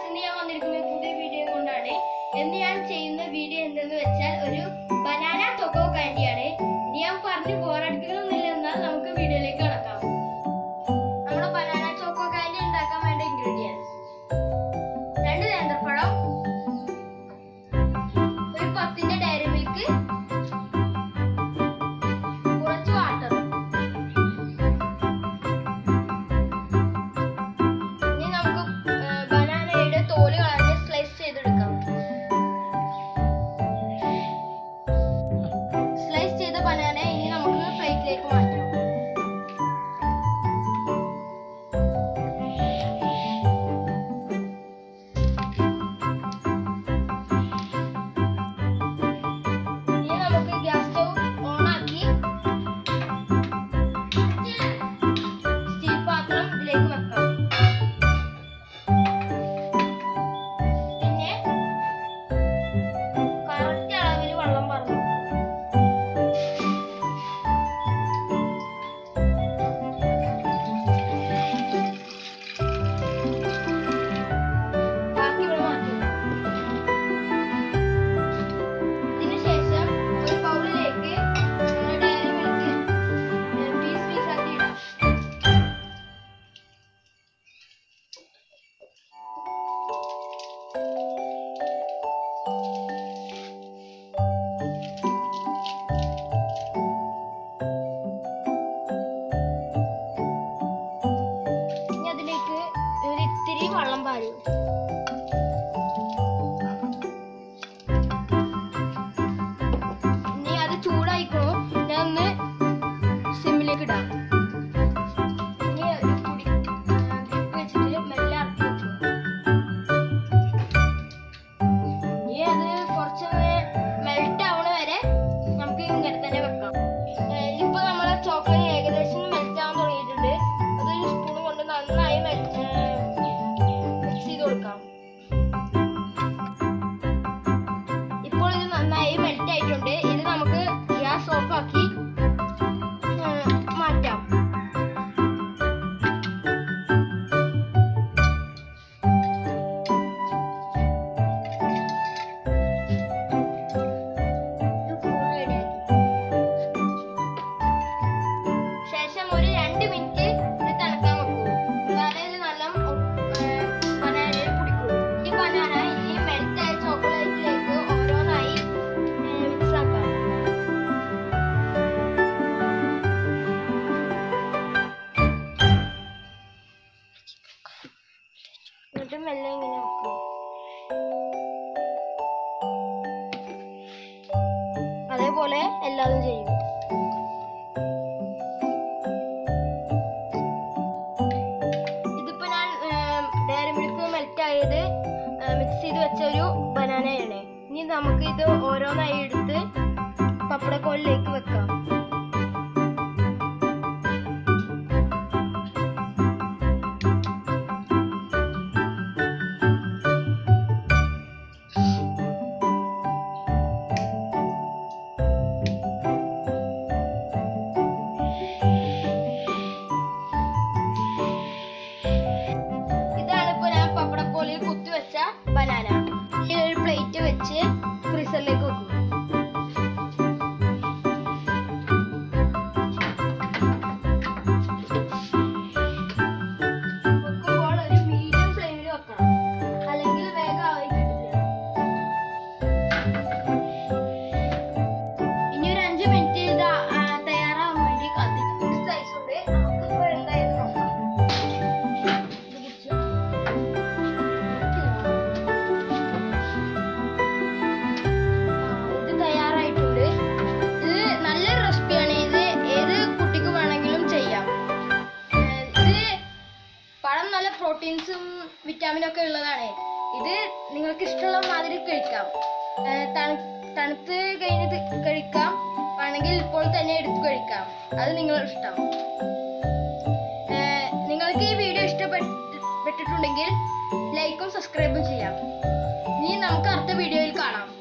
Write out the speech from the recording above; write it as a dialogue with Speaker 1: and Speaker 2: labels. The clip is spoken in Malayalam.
Speaker 1: ഇന്ന് ഞാൻ വന്നിരിക്കുന്നത് പുതിയ വീഡിയോ കൊണ്ടാണ് എന്ന് ഞാൻ ചെയ്യുന്ന വീഡിയോ എന്തെന്ന് വെച്ചാൽ ഒരു ബനാന കൊക്കോ കാൻഡിയാണ് ഇനി ഞാൻ പറഞ്ഞ് ബോറടിപ്പിക്കണമെന്നില്ല എന്നാൽ നമുക്ക് വീഡിയോയിലേക്ക് കടക്കാം നമ്മുടെ ബനാന ചോക്കോ കാൻഡി ഉണ്ടാക്കാൻ വേണ്ട ഇൻഗ്രീഡിയൻസ് രണ്ട് നേന്ത്രപ്പഴം ഒരു പത്തിന്റെ ഡയറി മിൽക്ക് കുറച്ച് വാട്ടർ ഇനി നമുക്ക് ബനാനയുടെ തോല് കളഞ്ഞ് സ്ലൈസ് ചെയ്തെടുക്കാം സ്ലൈസ് ചെയ്ത ബനാന ഇനി നമുക്ക് പ്ലേറ്റിലേക്ക് മാറ്റാം ഇനി നമുക്ക് ഗ്യാസ് സ്റ്റവ് ഓണാക്കി സ്റ്റീൽ പാത്രം ഇതിലേക്ക് വെക്കാം പിന്നെ കറക്റ്റ് അളവിൽ വെള്ളം പറഞ്ഞു ബാക്കി ഇവിടെ മാറ്റി ഇതിന് ശേഷം ഒരു ബൗളിലേക്ക് ഡയറി മിൽക്ക് പീസ് പീസ് ആക്കി ഇടാം ഇനി അതിലേക്ക് ഒരു ഇത്തിരി വെള്ളം പാരും ഇനി അത് ചൂടായിക്കോ ഞാൻ ഒന്ന് സിമ്മിലേക്ക് ഇടാം ഇനി ഒരു പൊടി ഗ്രിപ്പ് വെച്ചിട്ട് മെല്ലെ ഇറക്കി വെക്കുക ഇനി അത് കുറച്ചൊന്ന് മെൽറ്റ് ആവണ വരെ നമുക്ക് ഇങ്ങനെ തന്നെ വെക്കാം ഏഹ് ഇപ്പൊ നമ്മളെ ചോക്ലേറ്റ് ഏകദേശം മെൽറ്റ് ആവാൻ തുടങ്ങിയിട്ടുണ്ട് അതൊരു സ്പൂൺ കൊണ്ട് നന്നായി മിക്സ് ചെയ്ത് കൊടുക്കാം ഇപ്പോൾ ഇത് നന്നായി മെൽറ്റ് ആയിട്ടുണ്ട് ഇത് നമുക്ക് ഗ്യാസ് ഓഫ് ആക്കി ഏഹ് മാറ്റാം ഇത് full ready ആക്കി. ശേഷം ഒരു രണ്ട് മിനിറ്റ് ഇത് തണുക്കാൻ വെക്കൂ എന്നാലേ ഇത് നല്ല ബനാനയിൽ പിടിക്കൂ ഈ ബനാന ഈ മെൽറ്റ് ആയ ചോക്ലേറ്റിലേക്ക് ഓരോന്നായി മിക്സ് ആക്കാം എന്നിട്ട് മെല്ലെ ഇങ്ങനെ വെക്കും അതേപോലെ എല്ലാതും ചെയ്യും ഇതിപ്പോ ഞാൻ ഡയറി മിൽക്ക് മെൽറ്റ് ആയത് മിക്സ് ചെയ്ത് വെച്ച ഒരു ബനാനയാണ് ഇനി നമുക്ക് ഇത് ഓരോന്നായി എടുത്ത് പപ്പടക്കോലിലേക്ക് വെക്കാം ഇതാണ് ഇപ്പൊ ഞാൻ പപ്പടക്കോലിൽ കുത്തി വെച്ച ബനാന ഈ ഒരു പ്ലേറ്റ് വെച്ച് ഫ്രീസറിലേക്ക് വെക്കും വെക്കുമ്പോൾ ഒരു മീഡിയം ഫ്ലെയിമിൽ വെക്കണം അല്ലെങ്കിൽ വേഗം ആയി കിട്ടില്ല ഇനി ഒരു അഞ്ച് മിനിറ്റ് ഇത് ആ, തയ്യാറാവാൻ വേണ്ടി കാത്തിരിക്കും സൈസ് ഉണ്ട് നമുക്കിപ്പോ എന്തായാലും നോക്കാം ഇത് പിടിച്ചോ. ഇത് തയ്യാറായിട്ടുണ്ട് ഇത് നല്ലൊരു റെസിപ്പിയാണ് ഇത് ഏത് കുട്ടിക്ക് വേണമെങ്കിലും ചെയ്യാം ഏഹ് ഇത് പഴം നല്ല പ്രോട്ടീൻസും വിറ്റാമിനും ഒക്കെ ഉള്ളതാണ് ഇത് നിങ്ങൾക്ക് ഇഷ്ടമുള്ള മാതിരി കഴിക്കാം ഏഹ് തണു- തണുത്ത് കഴിഞ്ഞത് കഴിക്കാം വേണമെങ്കിൽ ഇപ്പോൾ തന്നെ എടുത്ത് കഴിക്കാം അത് നിങ്ങളുടെ ഇഷ്ടം ഏഹ് നിങ്ങൾക്ക് ഈ വീഡിയോ ഇഷ്ടപ്പെട്ടിട്ടുണ്ടെങ്കിൽ ലൈക്കും സബ്സ്ക്രൈബും ചെയ്യാം ഇനി നമുക്ക് അടുത്ത വീഡിയോയിൽ കാണാം